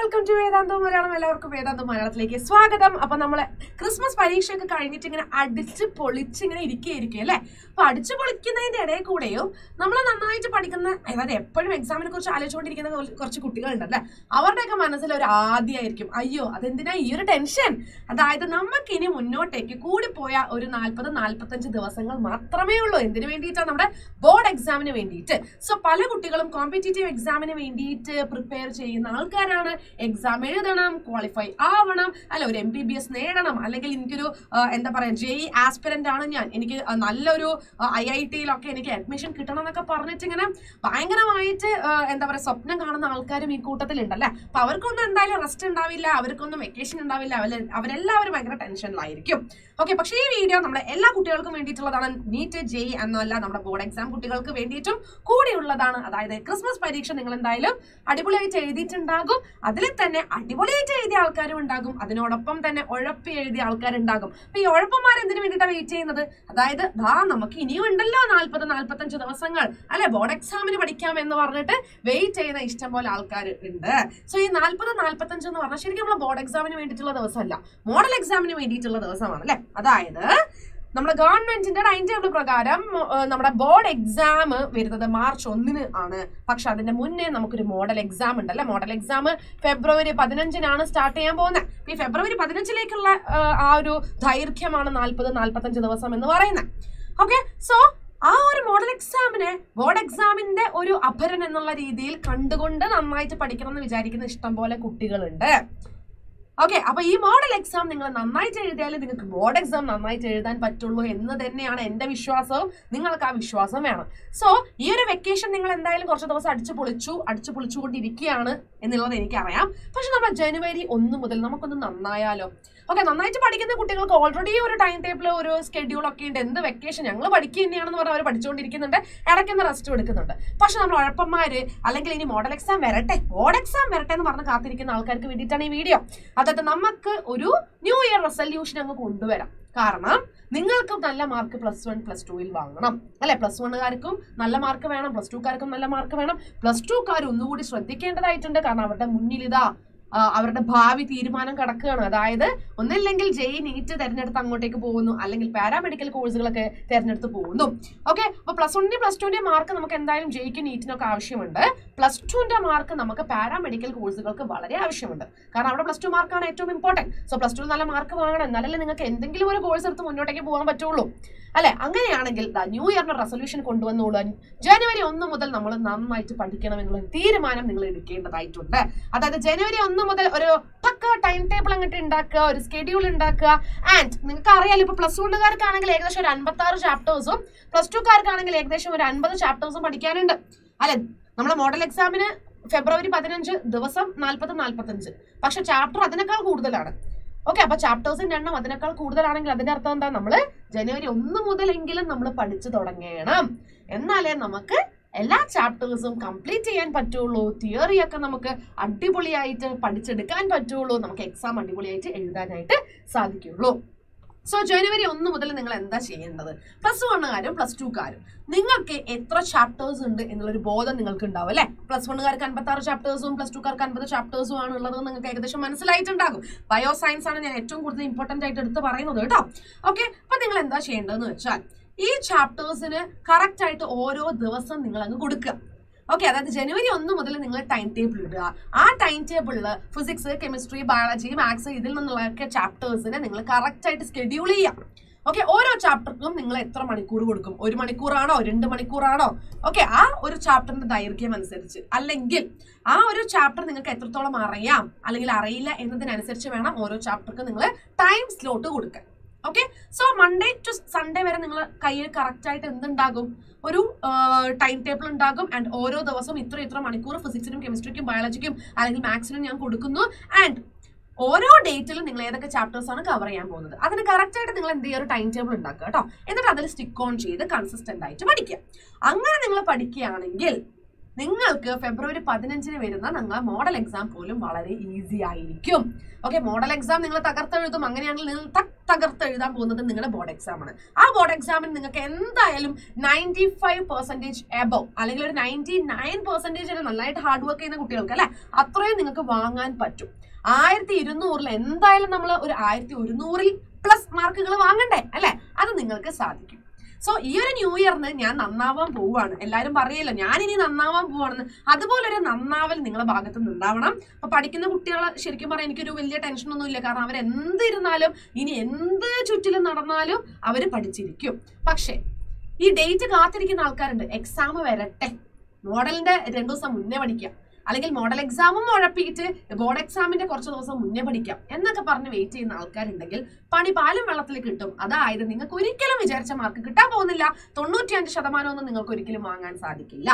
welcome to വേദാന്തം മലയാളം എല്ലാവർക്കും വേദാന്തം മലയാളത്തിലേക്ക് സ്വാഗതം അപ്പൊ നമ്മള് ക്രിസ്മസ് പരീക്ഷയൊക്കെ കഴിഞ്ഞിട്ട് ഇങ്ങനെ അടിച്ച് പൊളിച്ച് ഇങ്ങനെ ഇരിക്കുകയായിരിക്കും അല്ലെ അപ്പൊ അടിച്ച് പൊളിക്കുന്നതിന്റെ ഇടയിൽ കൂടെയും നമ്മൾ നന്നായിട്ട് പഠിക്കുന്ന അതായത് എപ്പോഴും എക്സാമിനെ കുറിച്ച് ആലോചിച്ചുകൊണ്ടിരിക്കുന്ന കുറ- കുറച്ച് കുട്ടികളുണ്ടല്ലേ അവരുടെയൊക്കെ മനസ്സിൽ ഒരു ആദ്യമായിരിക്കും അയ്യോ അതെന്തിനാ ഈ ഒരു ടെൻഷൻ അതായത് നമുക്ക് ഇനി മുന്നോട്ടേക്ക് കൂടിപ്പോയ ഒരു നാൽപ്പത് നാൽപ്പത്തഞ്ച് ദിവസങ്ങൾ മാത്രമേ ഉള്ളൂ എന്തിനു വേണ്ടിയിട്ടാണ് നമ്മുടെ ബോർഡ് എക്സാമിന് വേണ്ടിയിട്ട് സോ പല കുട്ടികളും കോമ്പറ്റേറ്റീവ് എക്സാമിന് വേണ്ടിയിട്ട് പ്രിപ്പയർ ചെയ്യുന്ന ആൾക്കാരാണ് എക്സാം എഴുതണം ക്വാളിഫൈ ആവണം അല്ല ഒരു എം ബി ബി എസ് നേടണം അല്ലെങ്കിൽ എനിക്കൊരു ആ, എന്താ പറയാ ജെയ് ആസ്പിരന്റ് ആണ് ഞാൻ എനിക്ക് ആ, നല്ലൊരു ഐ ഐ ടിയിലൊക്കെ എനിക്ക് അഡ്മിഷൻ കിട്ടണം എന്നൊക്കെ പറഞ്ഞിട്ട് ഇങ്ങനെ ഭയങ്കരമായിട്ട് ആ, എന്താ പറയാ സ്വപ്നം കാണുന്ന ആൾക്കാരും ഈ കൂട്ടത്തിലുണ്ടല്ലേ അപ്പൊ അവർക്കൊന്നും എന്തായാലും റെസ്റ്റ് ഉണ്ടാവില്ല അവർക്കൊന്നും വെക്കേഷൻ ഉണ്ടാവില്ല അവര് അവരെല്ലാവരും ഭയങ്കര ടെൻഷനിലായിരിക്കും ഓക്കെ പക്ഷേ ഈ വീഡിയോ നമ്മുടെ എല്ലാ കുട്ടികൾക്കും വേണ്ടിയിട്ടുള്ളതാണ് നീറ്റ് ജെയ് എന്നല്ല നമ്മുടെ ബോർഡ് എക്സാം കുട്ടികൾക്ക് വേണ്ടിയിട്ടും കൂടിയുള്ളതാണ് അതായത് ക്രിസ്മസ് പരീക്ഷ നിങ്ങൾ എന്തായാലും അടിപൊളിയായിട്ട് എഴുതിയിട്ടുണ്ടാകും അതിൽ തന്നെ അടിപൊളിയായിട്ട് എഴുതിയ ആൾക്കാരും ഉണ്ടാകും അതിനോടൊപ്പം തന്നെ ഉഴപ്പി എഴുതിയ ആൾക്കാരുണ്ടാകും അപ്പൊ ഈ ഉഴപ്പന്മാർ എന്തിനു വേണ്ടിയിട്ടാണ് വെയിറ്റ് ചെയ്യുന്നത് അതായത് ദാ നമുക്ക് ഇനിയും ഉണ്ടല്ലോ നാല്പത് നാല്പത്തഞ്ച് ദിവസങ്ങൾ അല്ലെ ബോർഡ് എക്സാമിന് പഠിക്കാം എന്ന് പറഞ്ഞിട്ട് വെയിറ്റ് ചെയ്യുന്ന ഇഷ്ടം പോലെ ആൾക്കാർ ഉണ്ട് സോ ഈ നാല്പത് നാല്പത്തഞ്ച് എന്ന് പറഞ്ഞാൽ ശരിക്കും നമ്മൾ ബോർഡ് എക്സാമിന് വേണ്ടിയിട്ടുള്ള ദിവസമല്ല മോഡൽ എക്സാമിന് വേണ്ടിയിട്ടുള്ള ദിവസമാണ് അല്ലെ അതായത് നമ്മുടെ ഗവൺമെന്റിന്റെ ടൈം ടേബിൾ പ്രകാരം ഏഹ്, നമ്മുടെ ബോർഡ് എക്സാം വരുന്നത് മാർച്ച് ഒന്നിന് ആണ് പക്ഷെ അതിന്റെ മുന്നേ നമുക്കൊരു മോഡൽ എക്സാം ഉണ്ട് അല്ലെ മോഡൽ എക്സാം ഫെബ്രുവരി പതിനഞ്ചിനാണ് സ്റ്റാർട്ട് ചെയ്യാൻ പോകുന്നത് ഈ ഫെബ്രുവരി പതിനഞ്ചിലേക്കുള്ള ഏഹ്, ആ ഒരു ദൈർഘ്യമാണ് നാൽപ്പത് നാൽപ്പത്തഞ്ച് ദിവസം എന്ന് പറയുന്നത് ഓക്കെ സോ ആ ഒരു മോഡൽ എക്സാമിനെ ബോർഡ് എക്സാമിന്റെ ഒരു അപരൻ എന്നുള്ള രീതിയിൽ കണ്ടുകൊണ്ട് നന്നായിട്ട് പഠിക്കണം എന്ന് വിചാരിക്കുന്ന ഇഷ്ടം പോലെ കുട്ടികളുണ്ട് ഓക്കെ അപ്പൊ ഈ മോഡൽ എക്സാം നിങ്ങൾ നന്നായിട്ട് എഴുതിയാലും നിങ്ങൾക്ക് ബോർഡ് എക്സാം നന്നായിട്ട് എഴുതാൻ പറ്റുള്ളൂ എന്ന് തന്നെയാണ് എന്റെ വിശ്വാസവും നിങ്ങൾക്ക് ആ വിശ്വാസം വേണം സോ ഈ ഒരു വെക്കേഷൻ നിങ്ങൾ എന്തായാലും കുറച്ച് ദിവസം അടിച്ചു പൊളിച്ചു അടിച്ചു പൊളിച്ചുകൊണ്ടിരിക്കുകയാണ് എന്നുള്ളത് എനിക്കറിയാം പക്ഷെ നമ്മൾ ജനുവരി ഒന്ന് മുതൽ നമുക്കൊന്ന് നന്നായാലോ ഓക്കെ നന്നായിട്ട് പഠിക്കുന്ന കുട്ടികൾക്ക് ഓൾറെഡി ഒരു ടൈം ടേബിൾ ഒരു സ്കെഡ്യൂൾ ഒക്കെ ഉണ്ട് എന്ത് വെക്കേഷൻ ഞങ്ങൾ പഠിക്കുക തന്നെയാണെന്ന് പറഞ്ഞ് അവർ പഠിച്ചുകൊണ്ടിരിക്കുന്നുണ്ട് ഇടയ്ക്കൊന്ന് റെസ്റ്റ് എടുക്കുന്നുണ്ട് പക്ഷെ നമ്മൾ ഉഴപ്പന്മാര് അല്ലെങ്കിൽ ഇനി മോഡൽ എക്സാം വരട്ടെ ബോർഡ് എക്സാം വരട്ടെ എന്ന് പറഞ്ഞ് കാത്തിരിക്കുന്ന ആൾക്കാർക്ക് വേണ്ടിയിട്ടാണ് ഈ വീഡിയോ അതായത് നമുക്ക് ഒരു ന്യൂ ഇയർ റെസൊല്യൂഷൻ അങ്ങ് കൊണ്ടുവരാം കാരണം നിങ്ങൾക്കും നല്ല മാർക്ക് പ്ലസ് വൺ പ്ലസ് ടുവിൽ വാങ്ങണം അല്ലെ പ്ലസ് വണ്ണുകാർക്കും നല്ല മാർക്ക് വേണം പ്ലസ് ടുക്കാർക്കും നല്ല മാർക്ക് വേണം പ്ലസ് ടുക്കാർ ഒന്നുകൂടി ശ്രദ്ധിക്കേണ്ടതായിട്ടുണ്ട് കാരണം അവരുടെ മുന്നിൽ ഇതാ ആ, അവരുടെ ഭാവി തീരുമാനം കിടക്കുകയാണ് അതായത് ഒന്നില്ലെങ്കിൽ ജെയ് നീറ്റ് തിരഞ്ഞെടുത്ത് അങ്ങോട്ടേക്ക് പോകുന്നു അല്ലെങ്കിൽ പാരാമെഡിക്കൽ കോഴ്സുകളൊക്കെ തിരഞ്ഞെടുത്ത് പോകുന്നു ഓക്കെ അപ്പൊ പ്ലസ് വണ്ണിന്റെ പ്ലസ് ടുവിന്റെ മാർക്ക് നമുക്ക് എന്തായാലും ജെയ്ക്ക് നീറ്റിനൊക്കെ ആവശ്യമുണ്ട് പ്ലസ് ടുവിന്റെ മാർക്ക് നമുക്ക് പാരാമെഡിക്കൽ കോഴ്സുകൾക്ക് വളരെ ആവശ്യമുണ്ട് കാരണം അവിടെ പ്ലസ് ടു മാർക്കാണ് ഏറ്റവും ഇമ്പോർട്ടന്റ് സോ പ്ലസ് ടു നല്ല മാർക്ക് വാങ്ങണം എന്നാലല്ലേ നിങ്ങൾക്ക് എന്തെങ്കിലും ഒരു കോഴ്സ് എടുത്ത് മുന്നോട്ടേക്ക് പോകാൻ പറ്റുള്ളൂ അല്ലെ അങ്ങനെയാണെങ്കിൽ ദാ ന്യൂ ഇയറിന്റെ റെസൊല്യൂഷൻ കൊണ്ടുവന്നോളൂ ജനുവരി ഒന്ന് മുതൽ നമ്മൾ നന്നായിട്ട് പഠിക്കണം എന്നുള്ള ഒരു തീരുമാനം നിങ്ങൾ എടുക്കേണ്ടതായിട്ടുണ്ട് അതായത് ജനുവരി ഒന്ന് മുതൽ ഒരു പക്ക ടൈം ടേബിൾ അങ്ങോട്ട് ഉണ്ടാക്കുക ഒരു സ്കെഡ്യൂൾ ഉണ്ടാക്കുക ആൻഡ് നിങ്ങൾക്ക് അറിയാലോ ഇപ്പൊ പ്ലസ് വണ്ണുകാർക്കാണെങ്കിൽ ഏകദേശം ഒരു അൻപത്തി ആറ് ചാപ്റ്റേഴ്സും പ്ലസ് ടുക്കാർക്കാണെങ്കിൽ ഏകദേശം ഒരു അൻപത് ചാപ്റ്റേഴ്സും പഠിക്കാനുണ്ട് അല്ലെ നമ്മളെ മോഡൽ എക്സാമിന് ഫെബ്രുവരി പതിനഞ്ച് ദിവസം നാൽപ്പത് നാൽപ്പത്തഞ്ച് പക്ഷെ ചാപ്റ്റർ അതിനേക്കാൾ കൂടുതലാണ് ഓക്കെ അപ്പൊ ചാപ്റ്റേഴ്സിന്റെ എണ്ണം അതിനേക്കാൾ കൂടുതലാണെങ്കിൽ അതിന്റെ അർത്ഥം എന്താ നമ്മള് ജനുവരി ഒന്ന് മുതലെങ്കിലും നമ്മൾ പഠിച്ചു തുടങ്ങണം എന്നാലേ നമുക്ക് എല്ലാ ചാപ്റ്റേഴ്സും കംപ്ലീറ്റ് ചെയ്യാൻ പറ്റുള്ളൂ തിയറി ഒക്കെ നമുക്ക് അടിപൊളിയായിട്ട് പഠിച്ചെടുക്കാൻ പറ്റുള്ളൂ നമുക്ക് എക്സാം അടിപൊളിയായിട്ട് എഴുതാനായിട്ട് സാധിക്കുള്ളൂ സോ ജനുവരി ഒന്ന് മുതൽ നിങ്ങൾ എന്താ ചെയ്യേണ്ടത് പ്ലസ് വണ്ണുകാരും പ്ലസ് ടുക്കാരും നിങ്ങൾക്ക് എത്ര ചാപ്റ്റേഴ്സ് ഉണ്ട് എന്നുള്ളൊരു ബോധം നിങ്ങൾക്ക് ഉണ്ടാവും അല്ലെ പ്ലസ് വണ്ണുകാർക്ക് അൻപത്തി ആറ് ചാപ്റ്റേഴ്സും പ്ലസ് ടുക്കാർക്ക് അൻപത് ചാപ്റ്റേഴ്സും ആണ് ഉള്ളത് നിങ്ങൾക്ക് ഏകദേശം മനസ്സിലായിട്ടുണ്ടാകും ബയോ സയൻസ് ആണ് ഞാൻ ഏറ്റവും കൂടുതൽ ഇമ്പോർട്ടന്റ് ആയിട്ട് എടുത്ത് പറയുന്നത് കേട്ടോ ഓക്കെ അപ്പൊ നിങ്ങൾ എന്താ ചെയ്യേണ്ടതെന്ന് വെച്ചാൽ ഈ ചാപ്റ്റേഴ്സിന് കറക്റ്റ് ആയിട്ട് ഓരോ ദിവസം നിങ്ങൾ അങ്ങ് കൊടുക്കുക ഓക്കെ അതായത് ജനുവരി ഒന്ന് മുതൽ നിങ്ങൾ ടൈം ടേബിൾ ഇടുക ആ ടൈം ടേബിളിൽ ഫിസിക്സ് കെമിസ്ട്രി ബയോളജി മാത്സ് ഇതിൽ നിന്നുള്ളൊക്കെ ചാപ്റ്റേഴ്സിനെ നിങ്ങൾ കറക്റ്റ് ആയിട്ട് സ്കെഡ്യൂൾ ചെയ്യാം ഓക്കെ ഓരോ ചാപ്റ്റർക്കും നിങ്ങൾ എത്ര മണിക്കൂർ കൊടുക്കും ഒരു മണിക്കൂറാണോ രണ്ട് മണിക്കൂറാണോ ഓക്കെ ആ ഒരു ചാപ്റ്ററിന്റെ ദൈർഘ്യം അനുസരിച്ച് അല്ലെങ്കിൽ ആ ഒരു ചാപ്റ്റർ നിങ്ങൾക്ക് എത്രത്തോളം അറിയാം അല്ലെങ്കിൽ അറിയില്ല എന്നതിനനുസരിച്ച് വേണം ഓരോ ചാപ്റ്റർക്ക് നിങ്ങൾ ടൈം സ്ലോട്ട് കൊടുക്കാൻ okay so Monday to Sunday വരെ നിങ്ങൾ കയ്യിൽ കറക്റ്റ് ആയിട്ട് എന്തുണ്ടാകും ഒരു ടൈം ടേബിൾ ഉണ്ടാകും ആൻഡ് ഓരോ ദിവസവും ഇത്ര ഇത്ര മണിക്കൂർ ഫിസിക്സിനും കെമിസ്ട്രിക്കും ബയോളജിക്കും അല്ലെങ്കിൽ മാത്സിനും ഞാൻ കൊടുക്കുന്നു ആൻഡ് ഓരോ ഡേറ്റിലും നിങ്ങൾ ഏതൊക്കെ ചാപ്റ്റേഴ്സ് ആണ് കവർ ചെയ്യാൻ പോകുന്നത് അതിന് കറക്റ്റ് ആയിട്ട് നിങ്ങൾ എന്ത് ചെയ്യുക ഒരു ടൈം ടേബിൾ ഉണ്ടാക്കുക കേട്ടോ എന്നിട്ട് അതിൽ സ്റ്റിക്ക് ഓൺ ചെയ്ത് കൺസിസ്റ്റന്റ് ആയിട്ട് പഠിക്കുക അങ്ങനെ നിങ്ങൾ പഠിക്കുകയാണെങ്കിൽ നിങ്ങൾക്ക് ഫെബ്രുവരി പതിനഞ്ചിന് വരുന്ന നിങ്ങളെ മോഡൽ എക്സാം പോലും വളരെ ഈസി ആയിരിക്കും ഓക്കെ മോഡൽ എക്സാം നിങ്ങൾ തകർത്തെഴുതും അങ്ങനെയാണെങ്കിൽ നിങ്ങൾ തക് തകർത്തെഴുതാൻ പോകുന്നത് നിങ്ങളുടെ ബോർഡ് എക്സാം ആണ് ആ ബോർഡ് എക്സാമിന് നിങ്ങൾക്ക് എന്തായാലും നയൻറ്റി ഫൈവ് പെർസെന്റേജ് എബവ് അല്ലെങ്കിൽ ഒരു നയൻറ്റി നയൻ പെർസെന്റേജ് നന്നായിട്ട് ഹാർഡ് വർക്ക് ചെയ്യുന്ന കുട്ടികൾക്ക് അല്ലെ അത്രയും നിങ്ങൾക്ക് വാങ്ങാൻ പറ്റും ആയിരത്തി ഇരുന്നൂറിൽ എന്തായാലും നമ്മൾ ഒരു ആയിരത്തി ഒരുന്നൂറിൽ പ്ലസ് മാർക്കുകൾ വാങ്ങണ്ടേ അല്ലെ അത് നിങ്ങൾക്ക് സാധിക്കും സോ ഈ ഒരു ന്യൂ ഇയറിന് ഞാൻ നന്നാവാൻ പോവാണ് എല്ലാവരും പറയല്ലോ ഞാൻ ഇനി നന്നാവാൻ പോവാണെന്ന് അതുപോലെ ഒരു നന്നാവൽ നിങ്ങളുടെ ഭാഗത്ത് നിന്ന് ഉണ്ടാവണം അപ്പൊ പഠിക്കുന്ന കുട്ടികൾ ശരിക്കും പറയാൻ എനിക്കൊരു വലിയ ടെൻഷൻ ഒന്നും ഇല്ല കാരണം അവർ എന്തിരുന്നാലും ഇനി എന്ത് ചുറ്റിലും നടന്നാലും അവർ പഠിച്ചിരിക്കും പക്ഷേ ഈ ഡേറ്റ് കാത്തിരിക്കുന്ന ആൾക്കാരുണ്ട് എക്സാം വരട്ടെ മോഡലിന്റെ രണ്ടു ദിവസം മുന്നേ പഠിക്കാം അല്ലെങ്കിൽ മോഡൽ എക്സാമും ഉഴപ്പിയിട്ട് ബോർഡ് എക്സാമിന്റെ കുറച്ച് ദിവസം മുന്നേ പഠിക്കാം എന്നൊക്കെ പറഞ്ഞ് വെയിറ്റ് ചെയ്യുന്ന ആൾക്കാരുണ്ടെങ്കിൽ പണി പാലും വെള്ളത്തിൽ കിട്ടും അതായത് നിങ്ങൾക്ക് ഒരിക്കലും വിചാരിച്ച മാർക്ക് കിട്ടാൻ പോകുന്നില്ല തൊണ്ണൂറ്റിയഞ്ച് ശതമാനമൊന്നും നിങ്ങൾക്ക് ഒരിക്കലും വാങ്ങാൻ സാധിക്കില്ല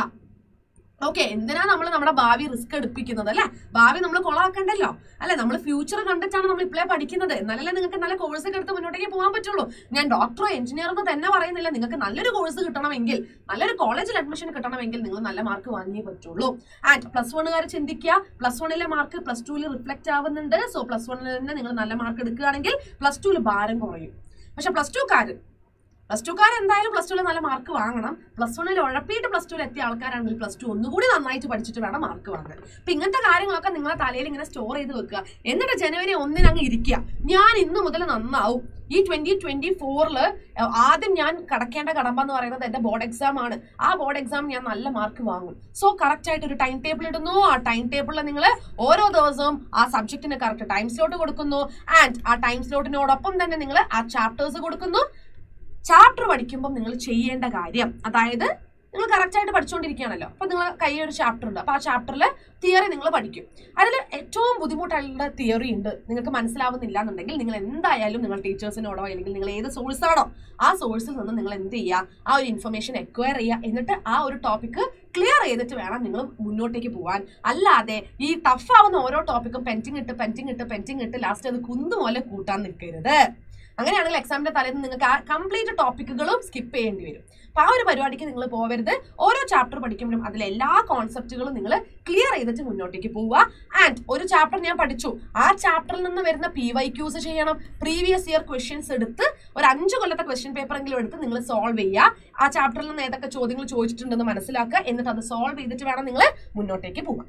ഓക്കെ എന്തിനാ നമ്മൾ നമ്മുടെ ഭാവി റിസ്ക് എടുപ്പിക്കുന്നത് അല്ലെ ഭാവി നമ്മൾ കൊളാക്കണ്ടല്ലോ അല്ലെ നമ്മൾ ഫ്യൂച്ചർ കണ്ടിട്ടാണ് നമ്മൾ ഇപ്പോഴേ പഠിക്കുന്നത് എന്നാലല്ലേ നിങ്ങൾക്ക് നല്ല കോഴ്സ് ഒക്കെ എടുത്ത് മുന്നോട്ടേക്ക് പോകാൻ പറ്റുള്ളൂ ഞാൻ ഡോക്ടറോ എഞ്ചിനീയറോ എന്ന് തന്നെ പറയുന്നില്ല നിങ്ങൾക്ക് നല്ലൊരു കോഴ്സ് കിട്ടണമെങ്കിൽ നല്ലൊരു കോളേജിൽ അഡ്മിഷൻ കിട്ടണമെങ്കിൽ നിങ്ങൾ നല്ല മാർക്ക് വാങ്ങിയേ പറ്റുള്ളൂ ആൻഡ് പ്ലസ് വണ്ണുകാർ ചിന്തിക്കുക പ്ലസ് വണ്ണിലെ മാർക്ക് പ്ലസ് ടുവിൽ റിഫ്ലക്ട് ആവുന്നുണ്ട് സോ പ്ലസ് വണ്ണിൽ തന്നെ നിങ്ങൾ നല്ല മാർക്ക് എടുക്കുകയാണെങ്കിൽ പ്ലസ് ടുവിൽ ഭാരം കുറയും പക്ഷെ പ്ലസ് ടുക്കാർ പ്ലസ് ടുക്കാർ എന്തായാലും പ്ലസ് ടുവിൽ നല്ല മാർക്ക് വാങ്ങണം പ്ലസ് വണ്ണിൽ ഉഴപ്പിയിട്ട് പ്ലസ് ടുവിൽ എത്തിയ ആൾക്കാരാണെങ്കിൽ പ്ലസ് ടു ഒന്നുകൂടി നന്നായിട്ട് പഠിച്ചിട്ട് വേണം മാർക്ക് വാങ്ങാൻ അപ്പൊ ഇങ്ങനത്തെ കാര്യങ്ങളൊക്കെ നിങ്ങളെ തലയിൽ ഇങ്ങനെ സ്റ്റോർ ചെയ്ത് വെക്കുക എന്നിട്ട് ജനുവരി ഒന്നിന് അങ്ങ് ഇരിക്കുക ഞാൻ ഇന്ന് മുതൽ നന്നാവും ഈ ട്വന്റി ട്വന്റി ഫോറില് ആദ്യം ഞാൻ കടക്കേണ്ട കടമ്പ എന്ന് പറയുന്നത് എന്റെ ബോർഡ് എക്സാം ആണ് ആ ബോർഡ് എക്സാം ഞാൻ നല്ല മാർക്ക് വാങ്ങും സോ കറക്റ്റ് ആയിട്ട് ഒരു ടൈം ടേബിൾ ഇടുന്നു ആ ടൈം ടേബിളിൽ നിങ്ങൾ ഓരോ ദിവസവും ആ സബ്ജക്റ്റിന് കറക്റ്റ് ടൈം സ്ലോട്ട് കൊടുക്കുന്നു ആൻഡ് ആ ടൈം സ്ലോട്ടിനോടൊപ്പം തന്നെ നിങ്ങൾ ആ ചാപ്റ്റേഴ്സ് കൊടുക്കുന്നു ചാപ്റ്റർ പഠിക്കുമ്പോൾ നിങ്ങൾ ചെയ്യേണ്ട കാര്യം അതായത് നിങ്ങൾ കറക്റ്റ് ആയിട്ട് പഠിച്ചുകൊണ്ടിരിക്കുകയാണല്ലോ അപ്പൊ നിങ്ങൾ കയ്യിൽ ഒരു ചാപ്റ്റർ ഉണ്ട് അപ്പൊ ആ ചാപ്റ്ററിൽ തിയറി നിങ്ങൾ പഠിക്കും അതിൽ ഏറ്റവും ബുദ്ധിമുട്ടുള്ള തിയറി ഉണ്ട് നിങ്ങൾക്ക് മനസ്സിലാവുന്നില്ല എന്നുണ്ടെങ്കിൽ നിങ്ങൾ എന്തായാലും നിങ്ങൾ ടീച്ചേഴ്സിനോടോ അല്ലെങ്കിൽ നിങ്ങൾ ഏത് സോഴ്സാണോ ആ സോഴ്സിൽ നിന്ന് നിങ്ങൾ എന്ത് ചെയ്യുക ആ ഒരു ഇൻഫർമേഷൻ എക്വയർ ചെയ്യുക എന്നിട്ട് ആ ഒരു ടോപ്പിക്ക് ക്ലിയർ ചെയ്തിട്ട് വേണം നിങ്ങൾ മുന്നോട്ടേക്ക് പോകാൻ അല്ലാതെ ഈ ടഫ് ആവുന്ന ഓരോ ടോപ്പിക്കും പെൻറ്റിങ് ഇട്ട് പെൻറ്റിങ് ഇട്ട് പെൻറ്റിങ് ഇട്ട് ലാസ്റ്റ് അത് കുന്നുപോലെ കൂട്ടാൻ നിൽക്കരുത് അങ്ങനെയാണെങ്കിൽ എക്സാമിന്റെ തലേന്ന് നിങ്ങൾക്ക് ആ കംപ്ലീറ്റ് ടോപ്പിക്കുകളും സ്കിപ്പ് ചെയ്യേണ്ടി വരും അപ്പൊ ആ ഒരു പരിപാടിക്ക് നിങ്ങൾ പോകരുത് ഓരോ ചാപ്റ്റർ പഠിക്കുമ്പോഴും അതിലെ എല്ലാ കോൺസെപ്റ്റുകളും നിങ്ങൾ ക്ലിയർ ചെയ്തിട്ട് മുന്നോട്ടേക്ക് പോവുക ആൻഡ് ഒരു ചാപ്റ്റർ ഞാൻ പഠിച്ചു ആ ചാപ്റ്ററിൽ നിന്ന് വരുന്ന പി വൈ ക്യൂസ് ചെയ്യണം പ്രീവിയസ് ഇയർ ക്വസ്റ്റ്യൻസ് എടുത്ത് ഒരു അഞ്ച് കൊല്ലത്തെ ക്വസ്റ്റ്യൻ പേപ്പറെങ്കിലും എടുത്ത് നിങ്ങൾ സോൾവ് ചെയ്യുക ആ ചാപ്റ്ററിൽ നിന്ന് ഏതൊക്കെ ചോദ്യങ്ങൾ ചോദിച്ചിട്ടുണ്ടെന്ന് മനസ്സിലാക്കുക എന്നിട്ട് അത് സോൾവ് ചെയ്തിട്ട് വേണം നിങ്ങൾ മുന്നോട്ടേക്ക് പോകാൻ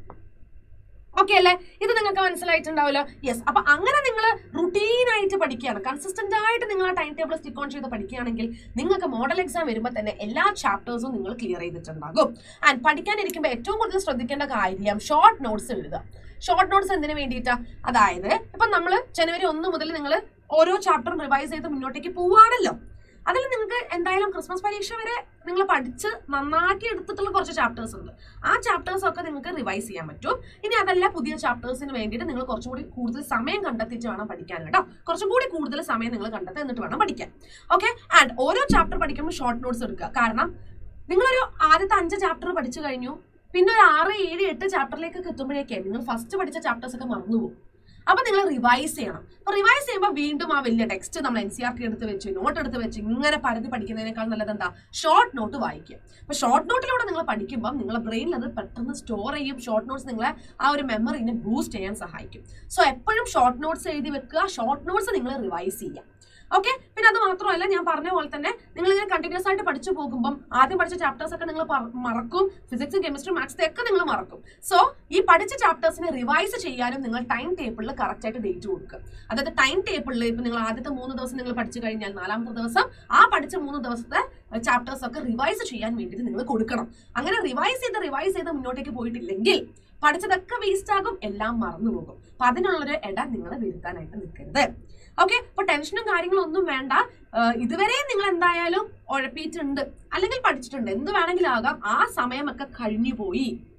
ഓക്കെ അല്ലേ ഇത് നിങ്ങൾക്ക് മനസ്സിലായിട്ടുണ്ടാവല്ലോ യെസ് അപ്പൊ അങ്ങനെ നിങ്ങൾ റുട്ടീൻ ആയിട്ട് പഠിക്കുകയാണ് കൺസിസ്റ്റന്റ് ആയിട്ട് നിങ്ങൾ ആ ടൈം ടേബിൾ സ്റ്റിക്ക് ഓൺ ചെയ്ത് പഠിക്കുകയാണെങ്കിൽ നിങ്ങൾക്ക് മോഡൽ എക്സാം വരുമ്പോൾ തന്നെ എല്ലാ ചാപ്റ്റേഴ്സും നിങ്ങൾ ക്ലിയർ ചെയ്തിട്ടുണ്ടാകും ആൻഡ് പഠിക്കാനിരിക്കുമ്പോൾ ഏറ്റവും കൂടുതൽ ശ്രദ്ധിക്കേണ്ട കാര്യം ഷോർട്ട് നോട്ട്സ് എഴുതുക ഷോർട്ട് നോട്ട്സ് എന്തിനു വേണ്ടിയിട്ടാ അതായത് ഇപ്പൊ നമ്മൾ ജനുവരി ഒന്ന് മുതൽ നിങ്ങൾ ഓരോ ചാപ്റ്ററും റിവൈസ് ചെയ്ത് മുന്നോട്ടേക്ക് പോവുകയാണല്ലോ അതിൽ നിങ്ങൾക്ക് എന്തായാലും ക്രിസ്മസ് പരീക്ഷ വരെ നിങ്ങൾ പഠിച്ച് നന്നാക്കി എടുത്തിട്ടുള്ള കുറച്ച് ചാപ്റ്റേഴ്സ് ഉണ്ട് ആ ചാപ്റ്റേഴ്സ് ഒക്കെ നിങ്ങൾക്ക് റിവൈസ് ചെയ്യാൻ പറ്റും ഇനി അതല്ല പുതിയ ചാപ്റ്റേഴ്സിന് വേണ്ടിയിട്ട് നിങ്ങൾ കുറച്ചും കൂടി കൂടുതൽ സമയം കണ്ടെത്തിയിട്ട് വേണം പഠിക്കാൻ കേട്ടോ കുറച്ചും കൂടി കൂടുതൽ സമയം നിങ്ങൾ കണ്ടെത്തി എന്നിട്ട് വേണം പഠിക്കാൻ ഓക്കെ ആൻഡ് ഓരോ ചാപ്റ്റർ പഠിക്കുമ്പോൾ ഷോർട്ട് നോട്ട്സ് എടുക്കുക കാരണം നിങ്ങളൊരു ആദ്യത്തെ അഞ്ച് ചാപ്റ്റർ പഠിച്ചു കഴിഞ്ഞു പിന്നെ ഒരു ആറ് ഏഴ് എട്ട് ചാപ്റ്ററിലേക്ക് എത്തുമ്പോഴേക്കേ നിങ്ങൾ ഫസ്റ്റ് പഠിച്ച ചാപ്റ്റേഴ്സ് ഒക്കെ മറന്നുപോകും അപ്പൊ നിങ്ങൾ റിവൈസ് ചെയ്യണം അപ്പൊ റിവൈസ് ചെയ്യുമ്പോൾ വീണ്ടും ആ വലിയ ടെക്സ്റ്റ് നമ്മൾ എൻ സി ആർ ടി എടുത്ത് വെച്ച് നോട്ട് എടുത്ത് വെച്ച് ഇങ്ങനെ പരതി പഠിക്കുന്നതിനേക്കാൾ നല്ലത് എന്താ ഷോർട്ട് നോട്ട് വായിക്കുക അപ്പൊ ഷോർട്ട് നോട്ടിലൂടെ നിങ്ങൾ പഠിക്കുമ്പോൾ നിങ്ങളുടെ ബ്രെയിനിൽ അത് പെട്ടെന്ന് സ്റ്റോർ ചെയ്യും ഷോർട്ട് നോട്ട്സ് നിങ്ങളെ ആ ഒരു മെമ്മറിനെ ബൂസ്റ്റ് ചെയ്യാൻ സഹായിക്കും സോ എപ്പോഴും ഷോർട്ട് നോട്ട്സ് എഴുതി വെക്കുക ഷോർട്ട് നോട്ട്സ് നിങ്ങൾ റിവൈസ് ചെയ്യുക ഓക്കെ പിന്നെ അത് മാത്രമല്ല ഞാൻ പറഞ്ഞ പോലെ തന്നെ നിങ്ങൾ ഇങ്ങനെ കണ്ടിന്യൂസ് ആയിട്ട് പഠിച്ചു പോകുമ്പോൾ ആദ്യം പഠിച്ച ചാപ്റ്റേഴ്സ് ഒക്കെ നിങ്ങൾ പറ- മറക്കും ഫിസിക്സും കെമിസ്ട്രി മാത്സ് ഒക്കെ നിങ്ങൾ മറക്കും സോ ഈ പഠിച്ച ചാപ്റ്റേഴ്സിനെ റിവൈസ് ചെയ്യാനും നിങ്ങൾ ടൈം ടേബിളിൽ കറക്റ്റ് ആയിട്ട് ഡേറ്റ് കൊടുക്കുക അതായത് ടൈം ടേബിളിൽ ഇപ്പൊ നിങ്ങൾ ആദ്യത്തെ മൂന്ന് ദിവസം നിങ്ങൾ പഠിച്ചു കഴിഞ്ഞാൽ നാലാമത്തെ ദിവസം ആ പഠിച്ച മൂന്ന് ദിവസത്തെ ചാപ്റ്റേഴ്സ് ഒക്കെ റിവൈസ് ചെയ്യാൻ വേണ്ടിയിട്ട് നിങ്ങൾ കൊടുക്കണം അങ്ങനെ റിവൈസ് ചെയ്ത് റിവൈസ് ചെയ്ത് മുന്നോട്ടേക്ക് പോയിട്ടില്ലെങ്കിൽ പഠിച്ചതൊക്കെ വേസ്റ്റ് ആകും എല്ലാം മറന്നു പോകും അപ്പൊ അതിനുള്ളൊരു ഇട നിങ്ങൾ വരുത്താനായിട്ട് നിൽക്കരുത് ഓക്കെ അപ്പൊ ടെൻഷനും കാര്യങ്ങളും ഒന്നും വേണ്ട ആഹ് ഇതുവരെ നിങ്ങൾ എന്തായാലും ഉഴപ്പിയിട്ടുണ്ട് അല്ലെങ്കിൽ പഠിച്ചിട്ടുണ്ട് എന്ത് വേണമെങ്കിലും ആകാം ആ സമയമൊക്കെ കഴിഞ്ഞു പോയി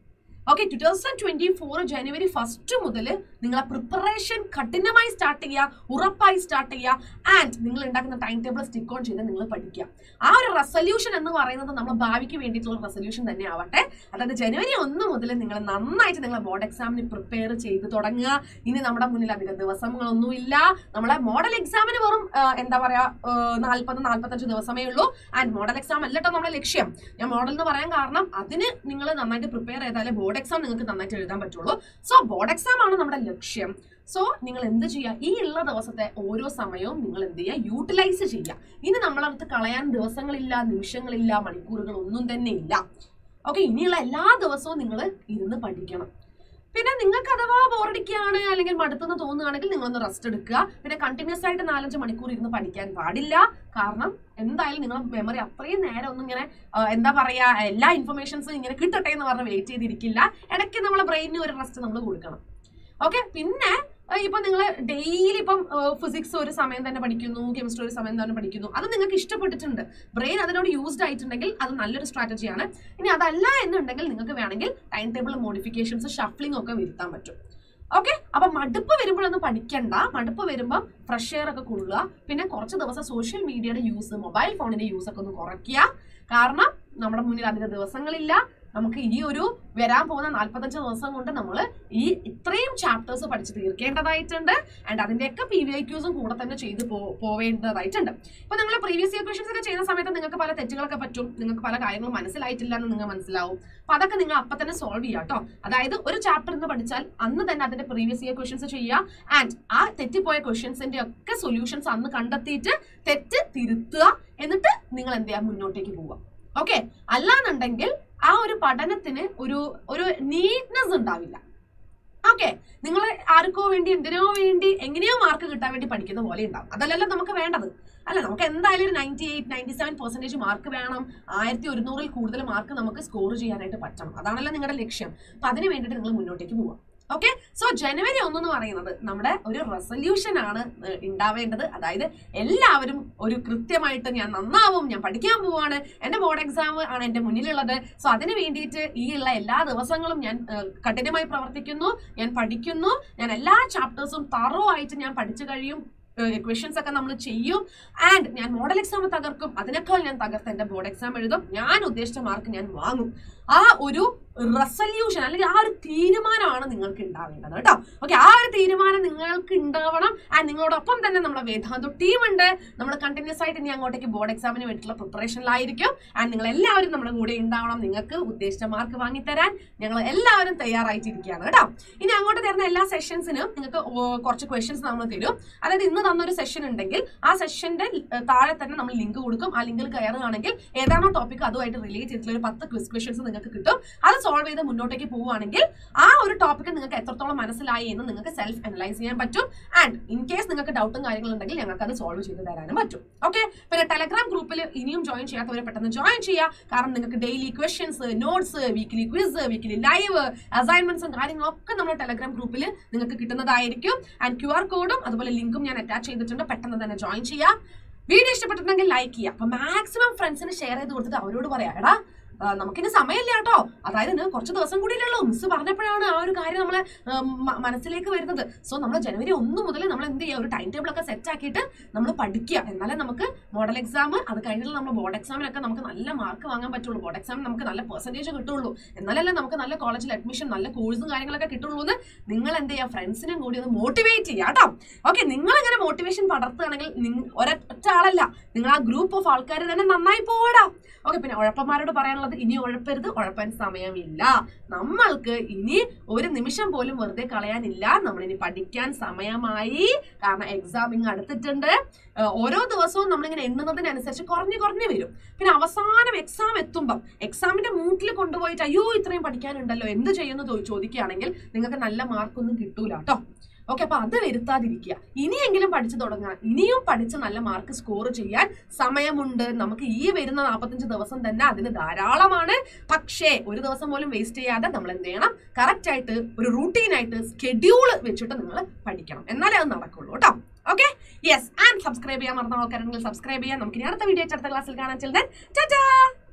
okay two thousand twenty four January first മുതൽ നിങ്ങളെ പ്രിപ്പറേഷൻ കഠിനമായി സ്റ്റാർട്ട് ചെയ്യുക ഉറപ്പായി സ്റ്റാർട്ട് ചെയ്യുക ആൻഡ് നിങ്ങൾ ഉണ്ടാക്കുന്ന ടൈം ടേബിൾ സ്റ്റിക്ക് ഓൺ ചെയ്ത് നിങ്ങൾ പഠിക്കുക ആ ഒരു റെസൊല്യൂഷൻ എന്ന് പറയുന്നത് നമ്മുടെ ഭാവിക്ക് വേണ്ടിയിട്ടുള്ള റെസൊല്യൂഷൻ തന്നെ ആവട്ടെ അതായത് ജനുവരി ഒന്ന് മുതൽ നിങ്ങൾ നന്നായിട്ട് നിങ്ങളെ ബോർഡ് എക്സാമിന് പ്രിപ്പയർ ചെയ്ത് തുടങ്ങുക ഇനി നമ്മുടെ മുന്നിൽ അധികം ദിവസങ്ങളൊന്നുമില്ല നമ്മളെ മോഡൽ എക്സാമിന് വെറും ആ, എന്താ പറയാ നാൽപ്പത് നാൽപ്പത്തഞ്ച് ദിവസമേ ഉള്ളൂ ആൻഡ് മോഡൽ എക്സാം അല്ലട്ടോ നമ്മുടെ ലക്ഷ്യം ഞാൻ മോഡൽ എന്ന് പറയാൻ കാരണം അതിന് നിങ്ങൾ നന്നായിട്ട് പ്രിപ്പയർ ചെയ്താലേ ബോർഡ് എക്സാം നിങ്ങൾക്ക് നന്നായിട്ട് എഴുതാൻ പറ്റുള്ളൂ സോ ബോർഡ് എക്സാം ആണ് നമ്മുടെ ലക്ഷ്യം സോ നിങ്ങൾ എന്ത് ചെയ്യുക ഈ ഉള്ള ദിവസത്തെ ഓരോ സമയവും നിങ്ങൾ എന്ത് ചെയ്യുക യൂട്ടിലൈസ് ചെയ്യുക ഇനി നമ്മളടുത്ത് കളയാൻ ദിവസങ്ങളില്ല നിമിഷങ്ങളില്ല മണിക്കൂറുകൾ ഒന്നും തന്നെ ഇല്ല ഓക്കെ ഇനിയുള്ള എല്ലാ ദിവസവും നിങ്ങൾ ഇരുന്ന് പഠിക്കണം പിന്നെ നിങ്ങൾക്ക് അഥവാ ബോറടിക്കുകയാണ് അല്ലെങ്കിൽ മടുത്തെന്ന് തോന്നുകയാണെങ്കിൽ നിങ്ങളൊന്ന് റെസ്റ്റ് എടുക്കുക പിന്നെ കണ്ടിന്യൂസ് ആയിട്ട് നാലഞ്ച് മണിക്കൂർ ഇരുന്ന് പഠിക്കാൻ പാടില്ല കാരണം എന്തായാലും നിങ്ങളുടെ മെമ്മറി അത്രയും നേരം ഒന്നും ഇങ്ങനെ ആ, എന്താ പറയാ എല്ലാ ഇൻഫർമേഷൻസും ഇങ്ങനെ കിട്ടട്ടെ എന്ന് പറഞ്ഞ് വെയിറ്റ് ചെയ്തിരിക്കില്ല ഇടയ്ക്ക് നമ്മളെ ബ്രെയിനിന് ഒരു റെസ്റ്റ് നമ്മൾ കൊടുക്കണം ഓക്കെ പിന്നെ ആ, ഇപ്പൊ നിങ്ങൾ ഡെയിലി ഇപ്പം ഫിസിക്സ് ഒരു സമയം തന്നെ പഠിക്കുന്നു കെമിസ്ട്രി ഒരു സമയം തന്നെ പഠിക്കുന്നു അത് നിങ്ങൾക്ക് ഇഷ്ടപ്പെട്ടിട്ടുണ്ട് ബ്രെയിൻ അതിനോട് യൂസ്ഡ് ആയിട്ടുണ്ടെങ്കിൽ അത് നല്ലൊരു സ്ട്രാറ്റജിയാണ് ഇനി അതല്ല എന്നുണ്ടെങ്കിൽ നിങ്ങൾക്ക് വേണമെങ്കിൽ ടൈം ടേബിൾ മോഡിഫിക്കേഷൻസ് ഷഫ്ലിംഗ് ഒക്കെ വരുത്താൻ പറ്റും ഓക്കെ അപ്പൊ മടുപ്പ് വരുമ്പോഴൊന്നും പഠിക്കണ്ട മടുപ്പ് വരുമ്പോൾ ഫ്രഷ് എയർ ഒക്കെ കൊള്ളുക പിന്നെ കുറച്ച് ദിവസം സോഷ്യൽ മീഡിയയുടെ യൂസ് മൊബൈൽ ഫോണിന്റെ യൂസ് ഒക്കെ ഒന്ന് കുറയ്ക്കുക കാരണം നമ്മുടെ മുന്നിൽ അധിക ദിവസങ്ങളില്ല നമുക്ക് ഈ ഒരു വരാൻ പോകുന്ന നാൽപ്പത്തഞ്ച് ദിവസം കൊണ്ട് നമ്മൾ ഈ ഇത്രയും ചാപ്റ്റേഴ്സ് പഠിച്ച് തീർക്കേണ്ടതായിട്ടുണ്ട് ആൻഡ് അതിന്റെയൊക്കെ പി വി ഐ ക്യൂസും കൂടെ തന്നെ ചെയ്ത് പോ- പോവേണ്ടതായിട്ടുണ്ട് ഇപ്പൊ നിങ്ങൾ പ്രീവിയസ് ഇയർ ക്വസ്റ്റൻസ് ഒക്കെ ചെയ്യുന്ന സമയത്ത് നിങ്ങൾക്ക് പല തെറ്റുകളൊക്കെ പറ്റും നിങ്ങൾക്ക് പല കാര്യങ്ങളും മനസ്സിലായിട്ടില്ല എന്ന് നിങ്ങൾ മനസ്സിലാവും അപ്പൊ അതൊക്കെ നിങ്ങൾ അപ്പൊ തന്നെ സോൾവ് ചെയ്യുക കേട്ടോ അതായത് ഒരു ചാപ്റ്റർ എന്ന് പഠിച്ചാൽ അന്ന് തന്നെ അതിന്റെ പ്രീവിയസ് ഇയർ ക്വസ്റ്റൻസ് ചെയ്യുക ആൻഡ് ആ തെറ്റിപ്പോയ ക്വസ്റ്റ്യൻസിന്റെ ഒക്കെ സൊല്യൂഷൻസ് അന്ന് കണ്ടെത്തിയിട്ട് തെറ്റ് തിരുത്തുക എന്നിട്ട് നിങ്ങൾ എന്ത് ചെയ്യുക മുന്നോട്ടേക്ക് പോവുക ഓക്കെ അല്ലാന്നുണ്ടെങ്കിൽ ആ ഒരു പഠനത്തിന് ഒരു ഒരു നീറ്റ്നെസ് ഉണ്ടാവില്ല ഓക്കെ നിങ്ങൾ ആർക്കോ വേണ്ടി എന്തിനോ വേണ്ടി എങ്ങനെയോ മാർക്ക് കിട്ടാൻ വേണ്ടി പഠിക്കുന്ന പോലെ ഉണ്ടാവും അതല്ലല്ലോ നമുക്ക് വേണ്ടത് അല്ല നമുക്ക് എന്തായാലും ഒരു ninety eight ninety seven percentage mark വേണം ആയിരത്തി ഒരുന്നൂറിൽ കൂടുതൽ മാർക്ക് നമുക്ക് സ്കോർ ചെയ്യാനായിട്ട് പറ്റണം അതാണല്ലോ നിങ്ങളുടെ ലക്ഷ്യം അപ്പൊ അതിന് വേണ്ടിയിട്ട് നിങ്ങൾ മുന്നോട്ടേക്ക് പോവാം ഓക്കെ സോ ജനുവരി ഒന്നെന്ന് പറയുന്നത് നമ്മുടെ ഒരു റെസൊല്യൂഷൻ ആണ് ഏഹ്, ഉണ്ടാവേണ്ടത് അതായത് എല്ലാവരും ഒരു കൃത്യമായിട്ട് ഞാൻ നന്നാവും ഞാൻ പഠിക്കാൻ പോവാണ് എന്റെ ബോർഡ് എക്സാം ആണ് എന്റെ മുന്നിലുള്ളത് സോ അതിന് വേണ്ടിയിട്ട് ഈ ഉള്ള എല്ലാ ദിവസങ്ങളും ഞാൻ ഏഹ്, കഠിനമായി പ്രവർത്തിക്കുന്നു ഞാൻ പഠിക്കുന്നു ഞാൻ എല്ലാ ചാപ്റ്റേഴ്സും തറോ ആയിട്ട് ഞാൻ പഠിച്ചു കഴിയും ക്വസ്റ്റ്യൻസ് ഒക്കെ നമ്മൾ ചെയ്യും ആൻഡ് ഞാൻ മോഡൽ എക്സാം തകർക്കും അതിനേക്കാൾ ഞാൻ തകർത്ത് എന്റെ ബോർഡ് എക്സാം എഴുതും ഞാൻ ഉദ്ദേശിച്ച മാർക്ക് ഞാൻ വാങ്ങും ആ ഒരു റെസല്യൂഷൻ അല്ലെങ്കിൽ ആ ഒരു തീരുമാനമാണ് നിങ്ങൾക്ക് ഉണ്ടാവേണ്ടത് കേട്ടോ ഓക്കെ ആ ഒരു തീരുമാനം നിങ്ങൾക്ക് ഉണ്ടാവണം ആൻഡ് നിങ്ങളോടൊപ്പം തന്നെ നമ്മുടെ വേദാന്തു ടീം ഉണ്ട് നമ്മൾ കണ്ടിന്യൂസ് ആയിട്ട് ഇനി അങ്ങോട്ടേക്ക് ബോർഡ് എക്സാമിന് വേണ്ടിയിട്ടുള്ള പ്രിപ്പറേഷനിലായിരിക്കും ആൻഡ് നിങ്ങൾ എല്ലാവരും നമ്മുടെ കൂടെ ഉണ്ടാവണം നിങ്ങൾക്ക് ഉദ്ദേശിച്ച മാർക്ക് വാങ്ങിത്തരാൻ ഞങ്ങൾ എല്ലാവരും തയ്യാറായിട്ടിരിക്കുകയാണ് കേട്ടോ ഇനി അങ്ങോട്ട് തരുന്ന എല്ലാ സെഷൻസിനും നിങ്ങൾക്ക് ഓ- കുറച്ച് ക്വസ്റ്റ്യൻസ് നമ്മൾ തരും അതായത് ഇന്ന് തന്നൊരു സെഷൻ ഉണ്ടെങ്കിൽ ആ സെഷന്റെ താഴെ തന്നെ നമ്മൾ ലിങ്ക് കൊടുക്കും ആ ലിങ്കിൽ കയറുകയാണെങ്കിൽ ഏതാണോ ടോപ്പിക് അതുമായിട്ട് റിലേറ്റ് ചെയ്തിട്ടുള്ള ഒരു പത്ത് ക്വിസ് ക്വസ്റ്റ്യൻസ് നിങ്ങൾക്ക് കിട്ടും അത് സോൾവ് ചെയ്ത് മുന്നോട്ടേക്ക് പോവുകയാണെങ്കിൽ ആ ഒരു ടോപ്പിക്ക് നിങ്ങൾക്ക് എത്രത്തോളം മനസ്സിലായി എന്ന് നിങ്ങൾക്ക് സെൽഫ് അനലൈസ് ചെയ്യാൻ പറ്റും ആൻഡ് ഇൻ കേസ് നിങ്ങൾക്ക് ഡൗട്ടും കാര്യങ്ങളും ഉണ്ടെങ്കിൽ ഞങ്ങൾക്ക് അത് സോൾവ് ചെയ്ത് തരാനും പറ്റും ഓക്കെ പിന്നെ ടെലഗ്രാം ഗ്രൂപ്പിൽ ഇനിയും ജോയിൻ ചെയ്യാത്തവരെ പെട്ടെന്ന് ജോയിൻ ചെയ്യുക കാരണം നിങ്ങൾക്ക് daily questions notes weekly quiz weekly live അസൈൻമെന്റ്സും കാര്യങ്ങളൊക്കെ നമ്മുടെ ടെലഗ്രാം ഗ്രൂപ്പിൽ നിങ്ങൾക്ക് കിട്ടുന്നതായിരിക്കും ആൻഡ് ക്യു ആർ കോഡും അതുപോലെ ലിങ്കും ഞാൻ അറ്റാച്ച് ചെയ്തിട്ടുണ്ട് പെട്ടെന്ന് തന്നെ ജോയിൻ ചെയ്യുക വീഡിയോ ഇഷ്ടപ്പെട്ടിട്ടുണ്ടെങ്കിൽ ലൈക്ക് ചെയ്യുക അപ്പൊ മാക്സിമം ഫ്രണ്ട്സിന് ഷെയർ ചെയ്ത് കൊടുത്തിട്ട് അവരോട് പറയാം എടാ ആ, നമുക്കിനി സമയമില്ല കേട്ടോ അതായത് ഇന്ന് കുറച്ച് ദിവസം കൂടിയല്ലേ ഉള്ളൂ മിസ് പറഞ്ഞപ്പോഴാണ് ആ ഒരു കാര്യം നമ്മളെ ആ, മ- മനസ്സിലേക്ക് വരുന്നത് സോ നമ്മൾ ജനുവരി ഒന്ന് മുതൽ നമ്മൾ എന്ത് ചെയ്യുക ഒരു ടൈം ടേബിൾ ഒക്കെ സെറ്റ് ആക്കിയിട്ട് നമ്മൾ പഠിക്കുക എന്നാലേ നമുക്ക് മോഡൽ എക്സാം അത് കഴിഞ്ഞിട്ട് നമ്മൾ ബോർഡ് എക്സാമിനൊക്കെ നമുക്ക് നല്ല മാർക്ക് വാങ്ങാൻ പറ്റുള്ളൂ ബോർഡ് എക്സാമിന് നമുക്ക് നല്ല പെർസെൻറ്റേജ് കിട്ടുള്ളൂ എന്നാലല്ലേ നമുക്ക് നല്ല കോളേജിൽ അഡ്മിഷൻ നല്ല കോഴ്സും കാര്യങ്ങളൊക്കെ കിട്ടുള്ളൂ എന്ന് നിങ്ങൾ എന്ത് ചെയ്യുക ഫ്രണ്ട്സിനും കൂടി ഒന്ന് മോട്ടിവേറ്റ് ചെയ്യുക കേട്ടോ ഓക്കെ നിങ്ങൾ ഇങ്ങനെ മോട്ടിവേഷൻ പടർത്തുകയാണെങ്കിൽ നിങ്ങ- ഒരൊറ്റ ആളല്ല നിങ്ങൾ ആ ഗ്രൂപ്പ് ഓഫ് ആൾക്കാർ തന്നെ നന്നായി പോടാ ഓക്കെ പിന്നെ ഉഴപ്പന്മാരോട് പറയാനുള്ളത് ഇനി ഉഴപ്പരുത് ഉഴപ്പാൻ സമയമില്ല നമ്മൾക്ക് ഇനി ഒരു നിമിഷം പോലും വെറുതെ കളയാനില്ല നമ്മൾ ഇനി പഠിക്കാൻ സമയമായി കാരണം എക്സാം ഇങ്ങ് അടുത്തിട്ടുണ്ട് ഏഹ് ഓരോ ദിവസവും നമ്മളിങ്ങനെ എണ്ണുന്നതിനനുസരിച്ച് കുറഞ്ഞു കുറഞ്ഞു വരും പിന്നെ അവസാനം എക്സാം എത്തുമ്പം എക്സാമിന്റെ മൂട്ടിൽ കൊണ്ടുപോയിട്ട് അയ്യോ ഇത്രയും പഠിക്കാനുണ്ടല്ലോ എന്ത് ചെയ്യുന്നു ചോ- ചോദിക്കുകയാണെങ്കിൽ നിങ്ങൾക്ക് നല്ല മാർക്കൊന്നും കിട്ടൂല കേട്ടോ ഓക്കെ അപ്പൊ അത് വരുത്താതിരിക്കുക ഇനിയെങ്കിലും പഠിച്ചു തുടങ്ങുക ഇനിയും പഠിച്ച് നല്ല മാർക്ക് സ്കോർ ചെയ്യാൻ സമയമുണ്ട് നമുക്ക് ഈ വരുന്ന നാൽപ്പത്തഞ്ച് ദിവസം തന്നെ അതിന് ധാരാളമാണ് പക്ഷേ ഒരു ദിവസം പോലും വേസ്റ്റ് ചെയ്യാതെ നമ്മൾ എന്ത് ചെയ്യണം കറക്റ്റ് ആയിട്ട് ഒരു റൂട്ടീനായിട്ട് സ്കെഡ്യൂൾ വെച്ചിട്ട് നിങ്ങൾ പഠിക്കണം എന്നാലേ അത് നടക്കുള്ളൂ കേട്ടോ ഓക്കെ യെസ് ആൻഡ് സബ്സ്ക്രൈബ് ചെയ്യാൻ മറന്ന ആൾക്കാരുണ്ടെങ്കിൽ സബ്സ്ക്രൈബ് ചെയ്യാം നമുക്ക് ഇനി അടുത്ത വീഡിയോ അടുത്ത ക്ലാസ്സിൽ കാണാൻ ചെല്ലുന്നത് ടാറ്റാ